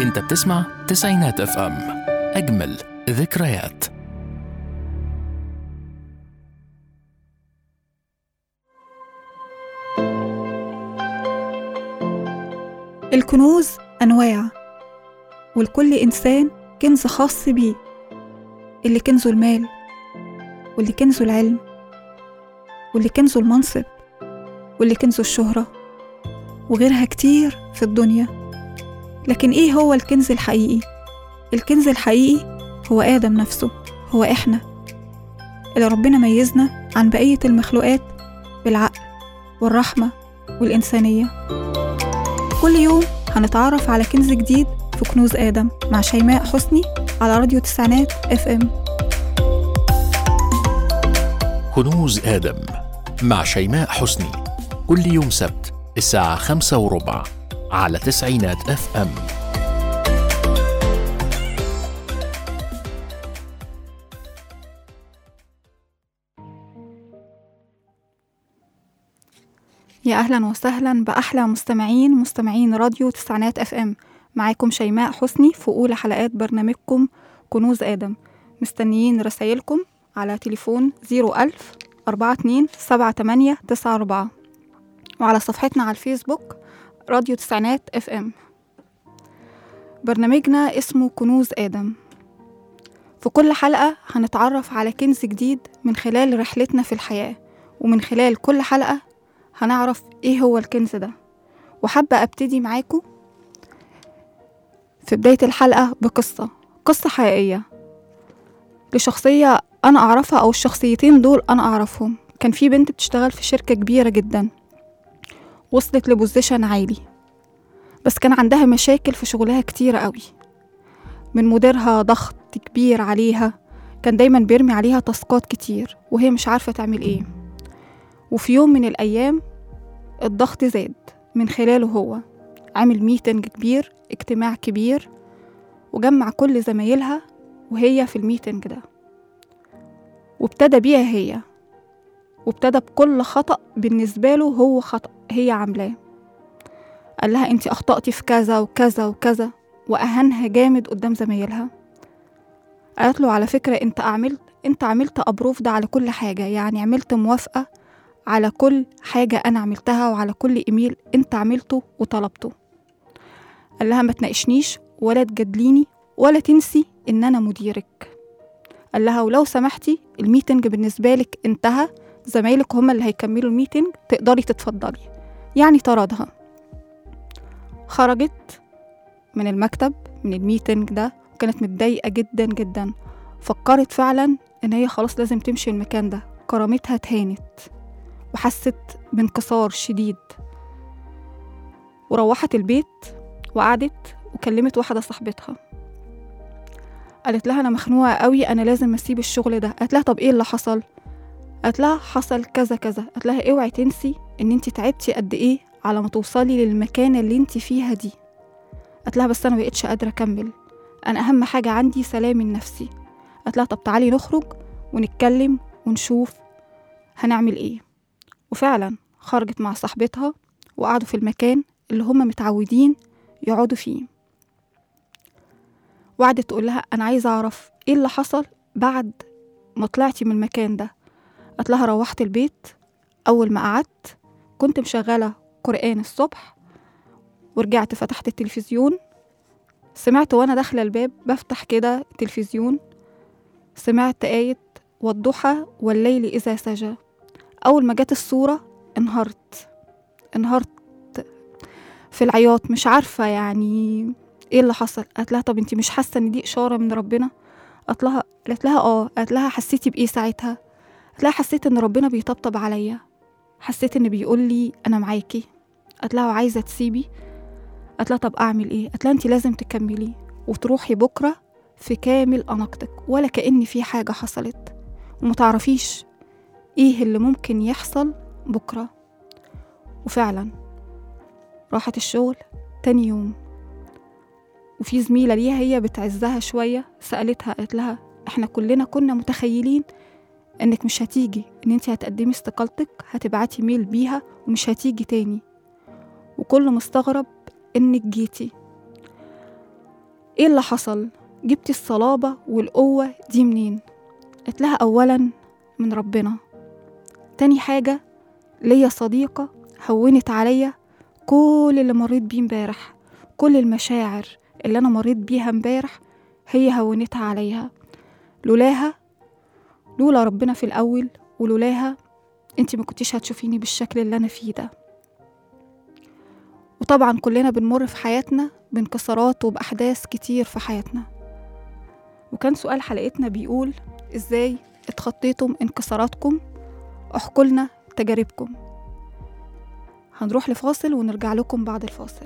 انت بتسمع تسعينات اف ام اجمل ذكريات الكنوز أنواع ولكل إنسان كنز خاص بيه اللي كنزه المال واللي كنزه العلم واللي كنزه المنصب واللي كنزه الشهرة وغيرها كتير في الدنيا لكن إيه هو الكنز الحقيقي؟ الكنز الحقيقي هو آدم نفسه هو إحنا اللي ربنا ميزنا عن بقية المخلوقات بالعقل والرحمة والإنسانية كل يوم هنتعرف على كنز جديد في كنوز آدم مع شيماء حسني على راديو تسعينات اف ام كنوز آدم مع شيماء حسني كل يوم سبت الساعة خمسة وربع على تسعينات اف ام يا أهلا وسهلا بأحلى مستمعين مستمعين راديو تسعينات اف ام معاكم شيماء حسني في أولى حلقات برنامجكم كنوز آدم مستنيين رسايلكم على تليفون 01000 42 78 94 وعلى صفحتنا على الفيسبوك راديو تسعينات اف ام برنامجنا اسمه كنوز آدم في كل حلقة هنتعرف على كنز جديد من خلال رحلتنا في الحياة ومن خلال كل حلقة هنعرف ايه هو الكنز ده وحابة ابتدي معاكم في بداية الحلقة بقصة قصة حقيقية لشخصية أنا أعرفها أو الشخصيتين دول أنا أعرفهم كان في بنت بتشتغل في شركة كبيرة جدا وصلت لبوزيشن عالي بس كان عندها مشاكل في شغلها كتيرة قوي من مديرها ضغط كبير عليها كان دايما بيرمي عليها تاسكات كتير وهي مش عارفة تعمل ايه وفي يوم من الأيام الضغط زاد من خلاله هو عامل ميتنج كبير اجتماع كبير وجمع كل زمايلها وهي في الميتنج ده وابتدى بيها هي وابتدى بكل خطأ بالنسبة له هو خطأ هي عاملاه قال لها انت أخطأتي في كذا وكذا وكذا وأهانها جامد قدام زمايلها قالت له على فكرة انت عملت انت عملت أبروف ده على كل حاجة يعني عملت موافقة على كل حاجة أنا عملتها وعلى كل إيميل أنت عملته وطلبته قال لها ما تناقشنيش ولا تجادليني ولا تنسي إن أنا مديرك قال لها ولو سمحتي الميتنج بالنسبة لك انتهى زمايلك هما اللي هيكملوا الميتنج تقدري تتفضلي يعني طردها خرجت من المكتب من الميتنج ده وكانت متضايقة جدا جدا فكرت فعلا إن هي خلاص لازم تمشي المكان ده كرامتها اتهانت وحست بانكسار شديد وروحت البيت وقعدت وكلمت واحدة صاحبتها قالت لها أنا مخنوقة قوي أنا لازم أسيب الشغل ده قالت لها طب إيه اللي حصل قالت لها حصل كذا كذا قالت لها اوعي تنسي إن انتي تعبتي قد إيه على ما توصلي للمكان اللي انتي فيها دي قالت لها بس أنا مبقتش قادرة أكمل أنا أهم حاجة عندي سلامي النفسي قالت لها طب تعالي نخرج ونتكلم ونشوف هنعمل إيه وفعلا خرجت مع صاحبتها وقعدوا في المكان اللي هما متعودين يقعدوا فيه وقعدت تقول لها أنا عايزة أعرف إيه اللي حصل بعد ما طلعتي من المكان ده قالت لها روحت البيت أول ما قعدت كنت مشغلة قرآن الصبح ورجعت فتحت التلفزيون سمعت وأنا داخلة الباب بفتح كده التلفزيون سمعت آية والضحى والليل إذا سجى أول ما جت الصورة انهارت انهارت في العياط مش عارفة يعني ايه اللي حصل قالت لها طب انتي مش حاسة ان دي إشارة من ربنا قالت لها قالت لها اه قالت لها حسيتي بإيه ساعتها قالت لها حسيت ان ربنا بيطبطب عليا حسيت ان بيقول لي انا معاكي قالت لها وعايزة تسيبي قالت لها طب اعمل ايه قالت لها انتي لازم تكملي وتروحي بكرة في كامل أناقتك ولا كأن في حاجة حصلت ومتعرفيش ايه اللي ممكن يحصل بكرة وفعلا راحت الشغل تاني يوم وفي زميلة ليها هي بتعزها شوية سألتها قالت لها احنا كلنا كنا متخيلين انك مش هتيجي ان انت هتقدمي استقالتك هتبعتي ميل بيها ومش هتيجي تاني وكل مستغرب انك جيتي ايه اللي حصل جبتي الصلابة والقوة دي منين قلت لها أولا من ربنا تاني حاجة ليا صديقة هونت عليا كل اللي مريت بيه امبارح كل المشاعر اللي أنا مريت بيها امبارح هي هونتها عليها لولاها لولا ربنا في الأول ولولاها انتي ما كنتيش هتشوفيني بالشكل اللي أنا فيه ده وطبعا كلنا بنمر في حياتنا بانكسارات وبأحداث كتير في حياتنا وكان سؤال حلقتنا بيقول ازاي اتخطيتم انكساراتكم احكوا لنا تجاربكم هنروح لفاصل ونرجع لكم بعد الفاصل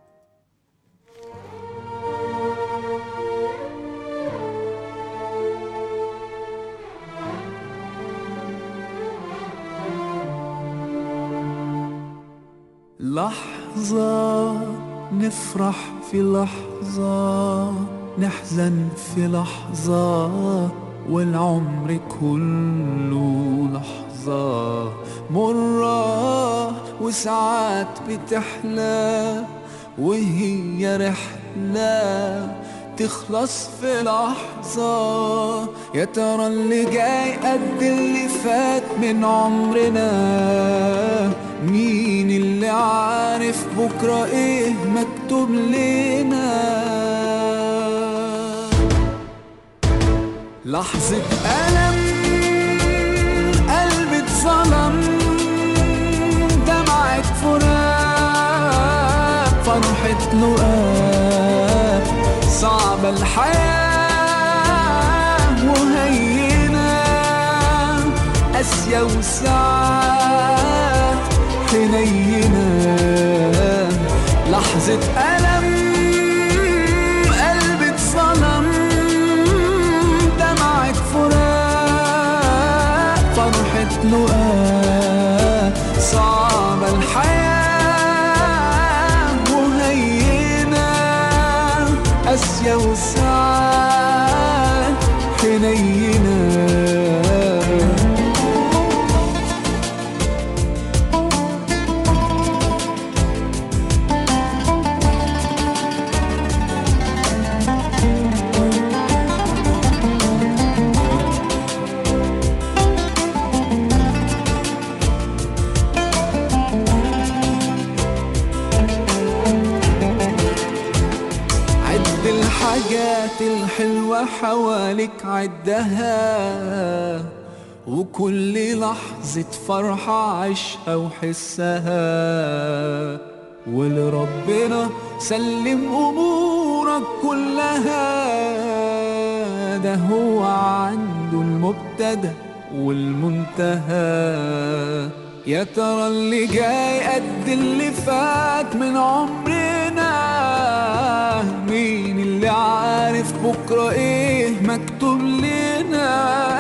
لحظة نفرح في لحظة نحزن في لحظة والعمر كله لحظة مرة وساعات بتحلى وهي رحلة تخلص في لحظة يا ترى اللي جاي قد اللي فات من عمرنا مين اللي عارف بكرة ايه مكتوب لنا لحظة ألم قلبي اتظلم دمعة فراق فرحة لقاء صعبة الحياة وهينة قاسية وساعات حنينة لحظة ألم قلبي اتظلم دمعة فراق فرحة لقاء صعبة الحياة وهينة قاسية وساعات حنينة عد الحاجات الحلوة حواليك عدها وكل لحظة فرحة عيشها وحسها ولربنا سلم أمورك كلها ده هو عنده المبتدأ والمنتهى يا ترى اللي جاي قد اللي فات من عمرنا مين اللي عارف بكرة ايه مكتوب لنا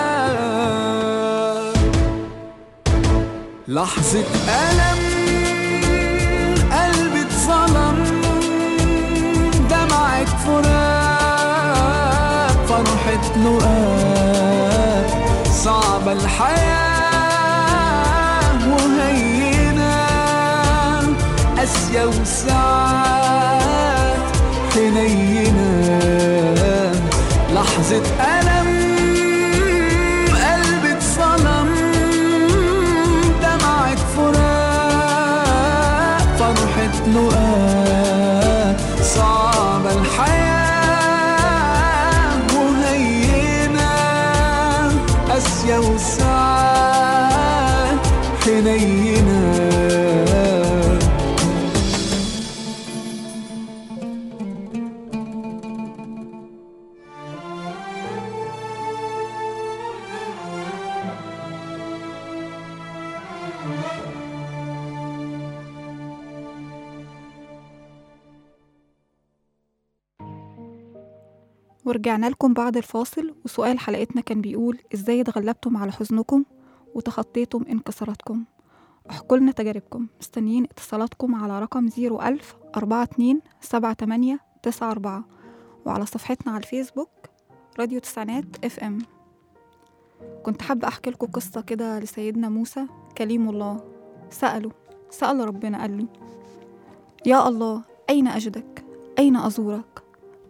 لحظة ألم قلبي اتظلم دمعة فراق فرحة لقاء صعبة الحياة وهينة قاسية وساعات حنينة لحظة ألم قلبي اتظلم دمعة فراق فرحة لقاء صعبة الحياة وهينة قاسية وساعات حنينة ورجعنا لكم بعد الفاصل وسؤال حلقتنا كان بيقول ازاي اتغلبتم على حزنكم وتخطيتم انكساراتكم احكوا لنا تجاربكم مستنيين اتصالاتكم على رقم 01000 42 78 94 وعلى صفحتنا على الفيسبوك راديو تسعينات اف ام كنت حابة احكي لكم قصة كده لسيدنا موسى كليم الله سأله سأل ربنا قال له يا الله أين أجدك؟ أين أزورك؟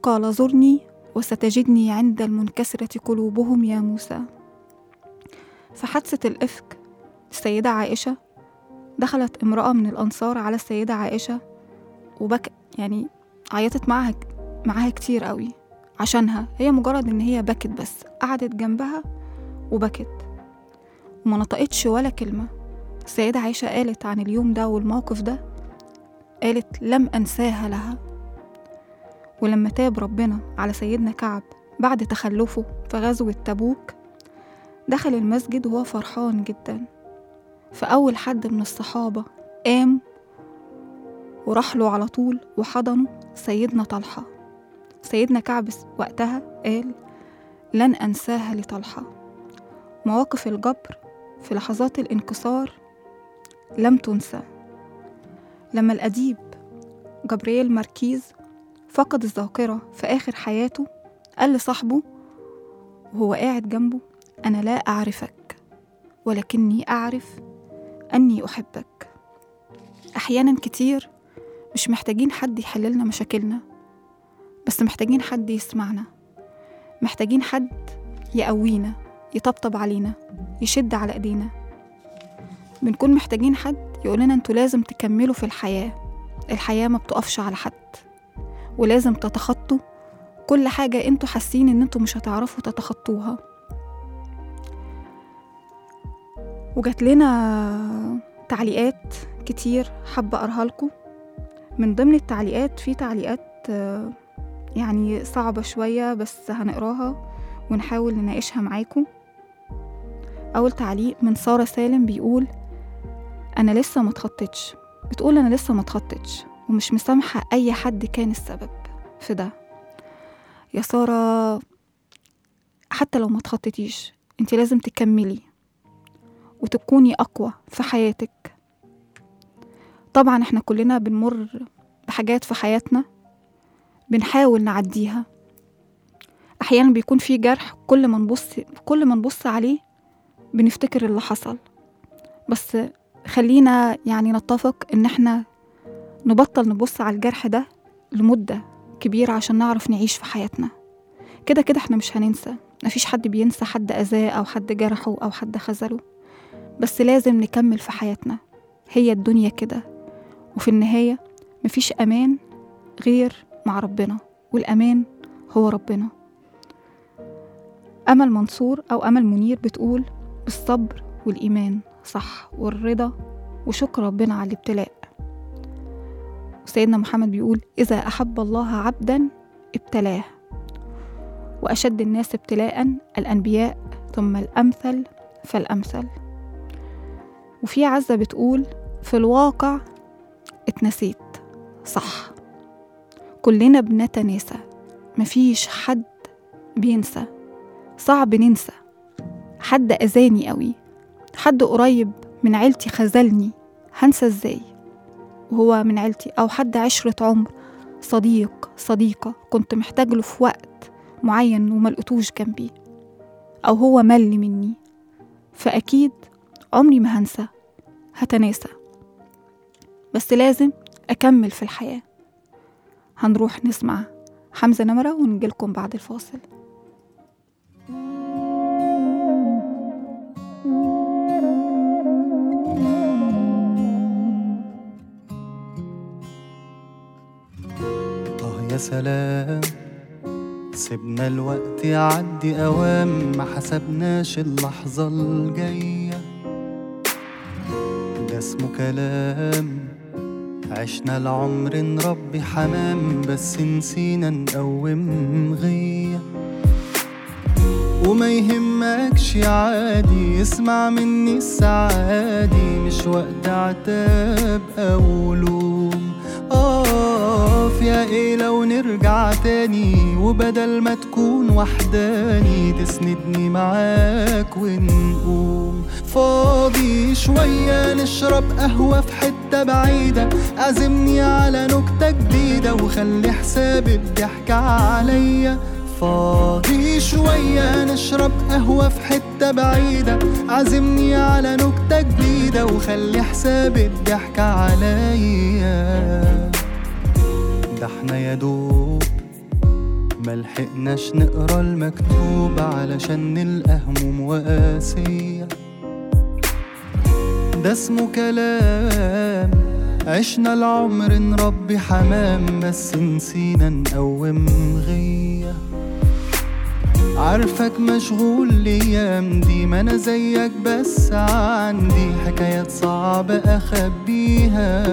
قال زرني وستجدني عند المنكسرة قلوبهم يا موسى في حادثة الإفك السيدة عائشة دخلت امرأة من الأنصار على السيدة عائشة وبك يعني عيطت معاها معاها كتير قوي عشانها هي مجرد إن هي بكت بس قعدت جنبها وبكت وما نطقتش ولا كلمة السيدة عائشة قالت عن اليوم ده والموقف ده قالت لم أنساها لها ولما تاب ربنا على سيدنا كعب بعد تخلفه في غزوة تبوك دخل المسجد وهو فرحان جدا فأول حد من الصحابة قام وراح له على طول وحضنه سيدنا طلحة سيدنا كعب وقتها قال لن أنساها لطلحة مواقف الجبر في لحظات الانكسار لم تنسى لما الأديب جبريل ماركيز فقد الذاكرة في آخر حياته قال لصاحبه وهو قاعد جنبه أنا لا أعرفك ولكني أعرف أني أحبك أحيانا كتير مش محتاجين حد يحللنا مشاكلنا بس محتاجين حد يسمعنا محتاجين حد يقوينا يطبطب علينا يشد على ايدينا بنكون محتاجين حد يقولنا انتوا لازم تكملوا في الحياة الحياة ما بتقفش على حد ولازم تتخطوا كل حاجة انتوا حاسين ان انتوا مش هتعرفوا تتخطوها وجات لنا تعليقات كتير حابة أقراها لكم من ضمن التعليقات في تعليقات آه، يعني صعبة شوية بس هنقراها ونحاول نناقشها معاكم أول تعليق من سارة سالم بيقول أنا لسه ما اتخطيتش بتقول أنا لسه ما اتخطيتش ومش مسامحة أي حد كان السبب في ده يا سارة حتى لو ما اتخطيتيش انت لازم تكملي وتكوني أقوى في حياتك طبعا احنا كلنا بنمر بحاجات في حياتنا بنحاول نعديها احيانا بيكون في جرح كل ما نبص كل ما نبص عليه بنفتكر اللي حصل بس خلينا يعني نتفق ان احنا نبطل نبص على الجرح ده لمدة كبيرة عشان نعرف نعيش في حياتنا كده كده احنا مش هننسى مفيش حد بينسى حد أذاه أو حد جرحه أو حد خذله بس لازم نكمل في حياتنا هي الدنيا كده وفي النهاية مفيش أمان غير مع ربنا والأمان هو ربنا أمل منصور أو أمل منير بتقول بالصبر والإيمان صح والرضا وشكر ربنا على الابتلاء وسيدنا محمد بيقول إذا أحب الله عبدا ابتلاه وأشد الناس ابتلاء الأنبياء ثم الأمثل فالأمثل وفي عزة بتقول في الواقع اتنسيت صح كلنا بنتناسى مفيش حد بينسى صعب ننسى حد أذاني قوي حد قريب من عيلتي خذلني هنسى ازاي وهو من عيلتي أو حد عشرة عمر صديق صديقة كنت محتاج له في وقت معين وملقتوش جنبي أو هو مل مني فأكيد عمري ما هنسى هتناسى بس لازم أكمل في الحياة هنروح نسمع حمزة نمرة ونجيلكم بعد الفاصل آه يا سلام سيبنا الوقت يعدي أوام ما حسبناش اللحظة الجاية ده اسمه كلام عشنا العمر نربي حمام بس نسينا نقوم غيه وما يهمكش عادي اسمع مني السعادي مش وقت عتاب او لوم اقف يا ايه لو نرجع تاني وبدل ما تكون وحداني تسندني معاك ونقوم فاضي شوية نشرب قهوة في حتة بعيدة عزمني على نكتة جديدة وخلي حساب الضحكة عليا فاضي شوية نشرب قهوة في حتة بعيدة عزمني على نكتة جديدة وخلي حساب الضحكة عليا ده احنا يا دوب ملحقناش نقرا المكتوب علشان نلقى هموم وقاسية ده اسمه كلام عشنا العمر نربي حمام بس نسينا نقوم غيه عارفك مشغول الايام دي ما انا زيك بس عندي حكايات صعبة اخبيها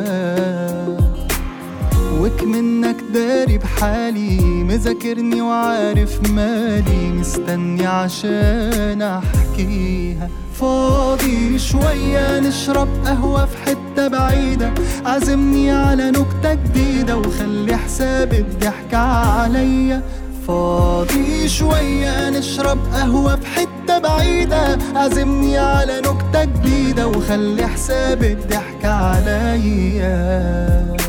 وك منك داري بحالي مذاكرني وعارف مالي مستني عشان احكيها فاضي شوية نشرب قهوة في حتة بعيدة عزمني على نكتة جديدة وخلي حساب الضحك عليا فاضي شوية نشرب قهوة في حتة بعيدة عزمني على نكتة جديدة وخلي حساب الضحك عليا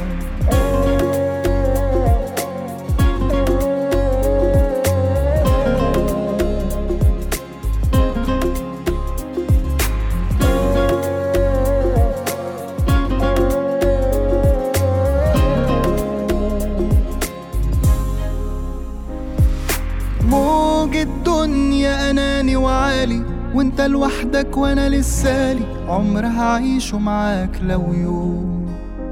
موج الدنيا اناني وعالي وانت لوحدك وانا لسالي عمر هعيشه معاك لو يوم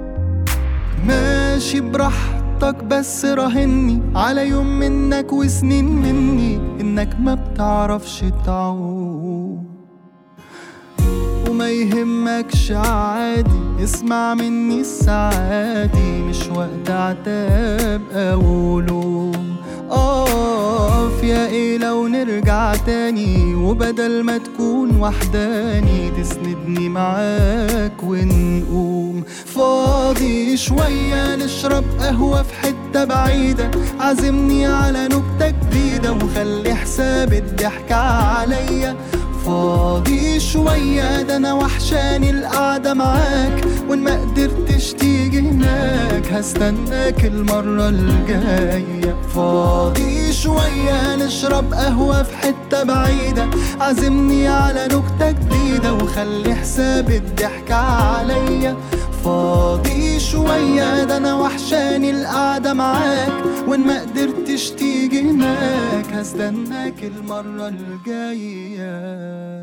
ماشي براحتك بس راهني على يوم منك وسنين مني انك ما بتعرفش تعوم وما يهمكش عادي اسمع مني السعادي مش وقت عتاب او لوم اقف يا ايه لو نرجع تاني وبدل ما تكون وحداني تسندني معاك ونقوم فاضي شوية نشرب قهوة في حتة بعيدة عزمني على نكتة جديدة وخلي حساب الضحك عليا فاضي شوية ده أنا وحشاني القعدة معاك وإن ما قدرتش تيجي هناك هستناك المرة الجاية فاضي شوية نشرب قهوة في حتة بعيدة عزمني على نكتة جديدة وخلي حساب الضحك عليا فاضي شوية ده أنا وحشاني القعدة معاك وإن ما قدرتش تيجي هناك هستناك المرة الجاية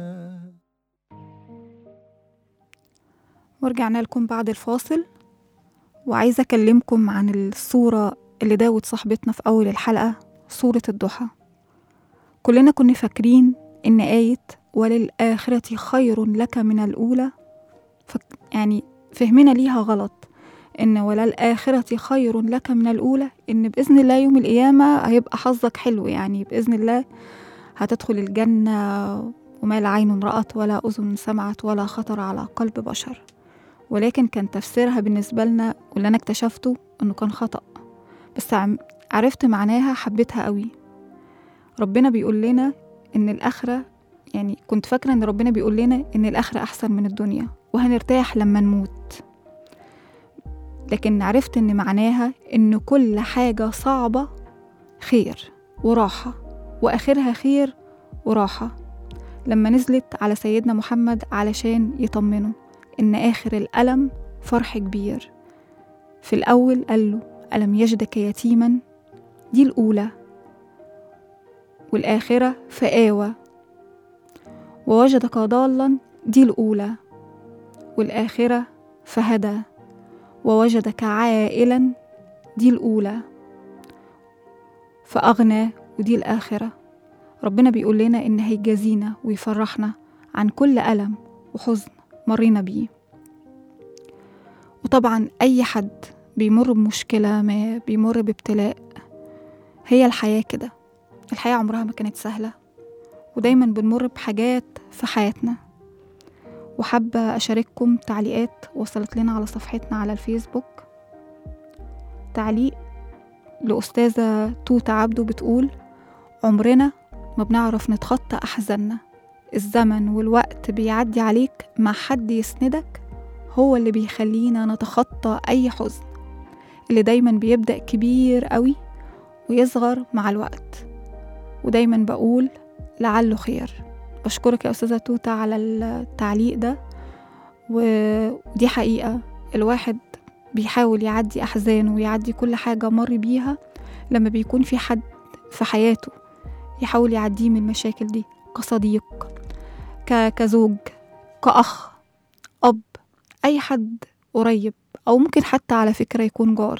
ورجعنا لكم بعد الفاصل وعايزة أكلمكم عن الصورة اللي داود صاحبتنا في أول الحلقة صورة الضحى كلنا كنا فاكرين إن آية وللآخرة خير لك من الأولى فك يعني فهمنا ليها غلط إن وللآخرة خير لك من الأولى إن بإذن الله يوم القيامة هيبقى حظك حلو يعني بإذن الله هتدخل الجنة وما لا عين رأت ولا أذن سمعت ولا خطر على قلب بشر ولكن كان تفسيرها بالنسبة لنا واللي أنا اكتشفته إنه كان خطأ بس عم- عرفت معناها حبيتها قوي ربنا بيقول لنا إن الآخرة يعني كنت فاكرة إن ربنا بيقول لنا إن الآخرة أحسن من الدنيا وهنرتاح لما نموت لكن عرفت إن معناها إن كل حاجة صعبة خير وراحة وآخرها خير وراحة لما نزلت على سيدنا محمد علشان يطمنه إن آخر الألم فرح كبير في الأول قال له ألم يجدك يتيما دي الأولى والآخرة فآوى ووجدك ضالا دي الأولى والآخرة فهدى ووجدك عائلا دي الأولى فأغنى ودي الآخرة ربنا بيقول لنا إن هيجازينا ويفرحنا عن كل ألم وحزن مرينا بيه وطبعا أي حد بيمر بمشكلة ما بيمر بابتلاء هي الحياة كده الحياة عمرها ما كانت سهلة ودايما بنمر بحاجات في حياتنا وحابة أشارككم تعليقات وصلت لنا على صفحتنا على الفيسبوك تعليق لأستاذة توتا عبده بتقول عمرنا ما بنعرف نتخطى أحزاننا الزمن والوقت بيعدي عليك مع حد يسندك هو اللي بيخلينا نتخطى أي حزن اللي دايما بيبدأ كبير قوي ويصغر مع الوقت ودايما بقول لعله خير بشكرك يا أستاذة توتا على التعليق ده ودي حقيقة الواحد بيحاول يعدي أحزانه ويعدي كل حاجة مر بيها لما بيكون في حد في حياته يحاول يعديه من المشاكل دي كصديق ك... كزوج كأخ أب أي حد قريب أو ممكن حتى على فكرة يكون جار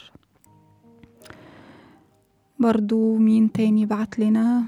برضو مين تاني بعت لنا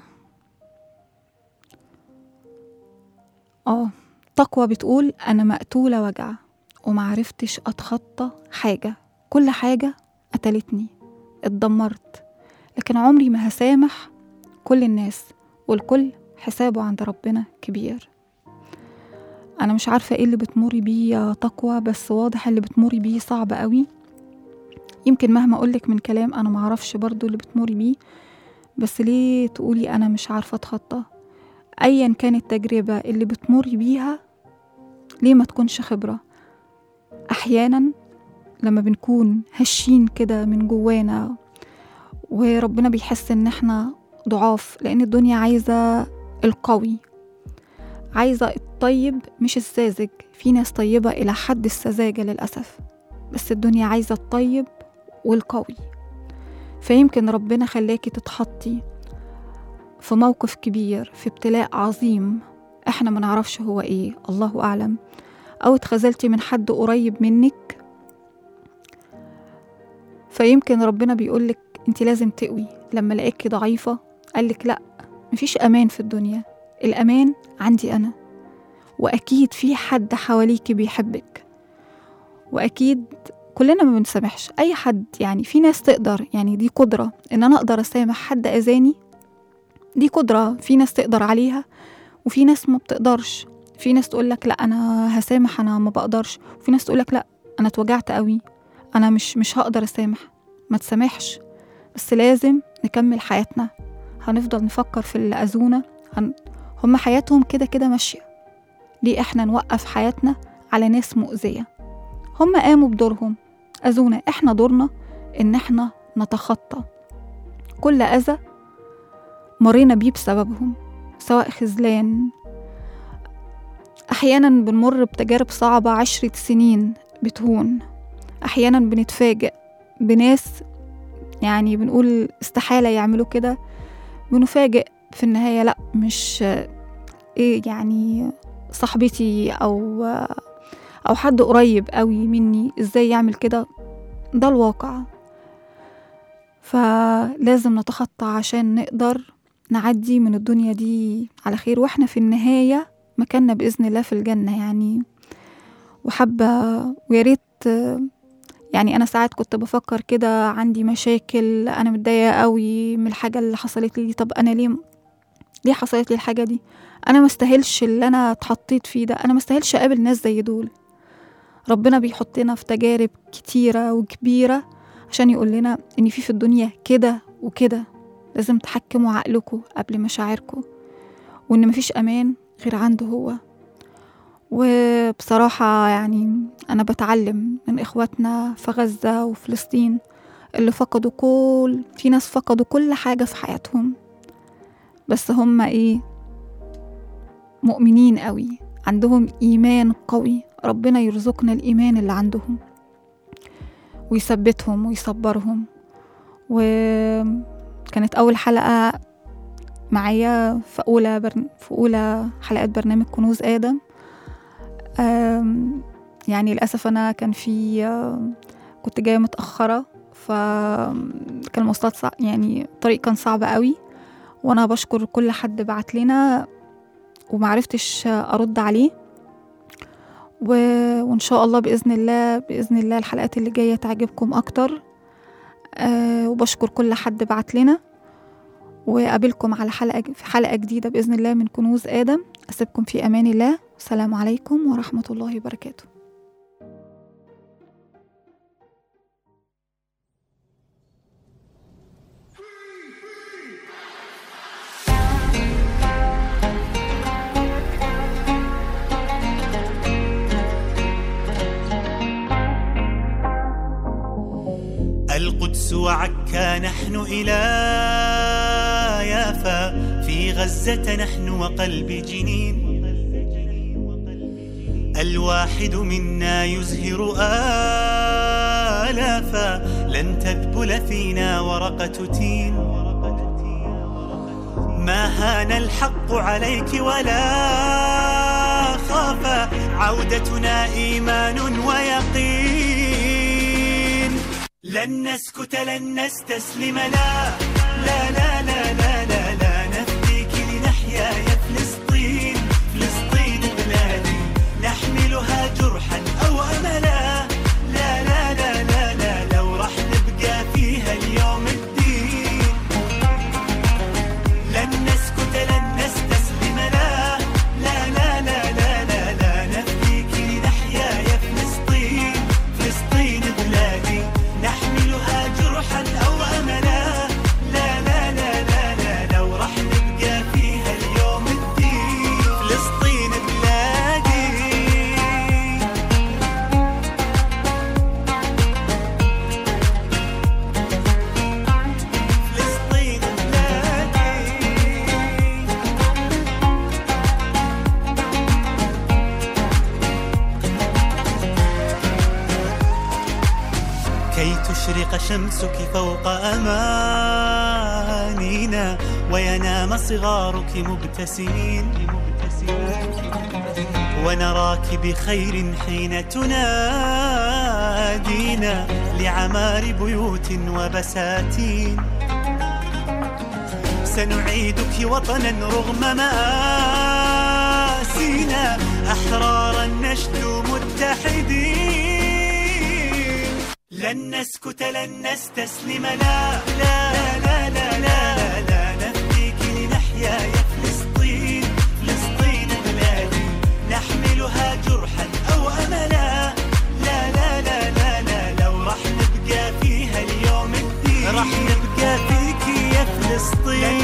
اه تقوى بتقول أنا مقتولة وجع ومعرفتش أتخطى حاجة كل حاجة قتلتني اتدمرت لكن عمري ما هسامح كل الناس والكل حسابه عند ربنا كبير أنا مش عارفة إيه اللي بتمري بيه يا تقوى بس واضح اللي بتمري بيه صعب قوي يمكن مهما أقولك من كلام أنا معرفش برضو اللي بتمري بيه بس ليه تقولي أنا مش عارفة أتخطى أيا كانت التجربة اللي بتمري بيها ليه ما تكونش خبرة أحيانا لما بنكون هشين كده من جوانا وربنا بيحس إن إحنا ضعاف لأن الدنيا عايزة القوي عايزة الطيب مش الساذج في ناس طيبة إلى حد السذاجة للأسف بس الدنيا عايزة الطيب والقوي فيمكن ربنا خلاكي تتحطي في موقف كبير في ابتلاء عظيم احنا ما نعرفش هو ايه الله اعلم او اتخذلتي من حد قريب منك فيمكن ربنا بيقولك انت لازم تقوي لما لقاكي ضعيفة قالك لا مفيش امان في الدنيا الامان عندي انا واكيد في حد حواليكي بيحبك واكيد كلنا ما بنسامحش اي حد يعني في ناس تقدر يعني دي قدرة ان انا اقدر اسامح حد اذاني دي قدرة في ناس تقدر عليها وفي ناس ما بتقدرش في ناس تقول لك لا انا هسامح انا ما بقدرش وفي ناس تقول لك لا انا اتوجعت قوي انا مش مش هقدر اسامح ما تسامحش بس لازم نكمل حياتنا هنفضل نفكر في اللي اذونا هن... هم حياتهم كده كده ماشيه ليه احنا نوقف حياتنا على ناس مؤذيه هم قاموا بدورهم اذونا احنا دورنا ان احنا نتخطى كل اذى مرينا بيه بسببهم سواء خذلان أحيانا بنمر بتجارب صعبة عشرة سنين بتهون أحيانا بنتفاجئ بناس يعني بنقول استحالة يعملوا كده بنفاجئ في النهاية لأ مش إيه يعني صاحبتي أو أو حد قريب قوي مني إزاي يعمل كده ده الواقع فلازم نتخطى عشان نقدر نعدي من الدنيا دي على خير واحنا في النهاية مكاننا بإذن الله في الجنة يعني وحابة ويا ريت يعني أنا ساعات كنت بفكر كده عندي مشاكل أنا متضايقة قوي من الحاجة اللي حصلت لي دي طب أنا ليه ليه حصلت لي الحاجة دي أنا مستاهلش اللي أنا اتحطيت فيه ده أنا مستاهلش أقابل ناس زي دول ربنا بيحطنا في تجارب كتيرة وكبيرة عشان يقول لنا إن في في الدنيا كده وكده لازم تحكموا عقلكم قبل مشاعركم وإن مفيش أمان غير عنده هو وبصراحة يعني أنا بتعلم من إخواتنا في غزة وفلسطين اللي فقدوا كل في ناس فقدوا كل حاجة في حياتهم بس هم إيه مؤمنين قوي عندهم إيمان قوي ربنا يرزقنا الإيمان اللي عندهم ويثبتهم ويصبرهم وكانت أول حلقة معايا في أولى برن... في أولى حلقات برنامج كنوز آدم أم... يعني للأسف أنا كان في كنت جاية متأخرة فكان المواصلات صع... يعني الطريق كان صعب قوي وأنا بشكر كل حد بعت لنا ومعرفتش أرد عليه و... وإن شاء الله بإذن الله بإذن الله الحلقات اللي جاية تعجبكم أكتر أه وبشكر كل حد بعت لنا وأقابلكم على حلقة في حلقة جديدة بإذن الله من كنوز آدم أسيبكم في أمان الله والسلام عليكم ورحمة الله وبركاته القدس وعكا نحن إلى يافا في غزة نحن وقلب جنين الواحد منا يزهر آلافا لن تذبل فينا ورقة تين ما هان الحق عليك ولا خاف عودتنا إيمان ويقين لن نسكت لن نستسلم لا لا لا لا لا لا, لا نفديك لنحيا يا فلسطين فلسطين بلادي نحملها جرحا أو أملا لا لا لا لا لا لو راح نبقى فيها اليوم الدين لن نسكت لن نستسلم لا لا لا لا لا لا لا نفديك لنحيا يا فلسطين فلسطين بلادي نحملها جرحا أو أملا لا لا لا لا لا لو راح نبقى فيها اليوم الدين فلسطين بلادي فلسطين بلادي كي تشرق شمسك فوق أمانينا وينام صغارك مبتسمين ونراك بخير حين تنادينا لعمار بيوت وبساتين سنعيدك وطنا رغم مآسينا أحرارا نشدو متحدين لن نسكت لن نستسلم لا لا لا لا لا لا, لا نفديك لنحيا يا فلسطين فلسطين بلادي نحملها جرحا أو أملا لا لا لا لا لا لو راح نبقى فيها اليوم الدين راح نبقى فيك يا فلسطين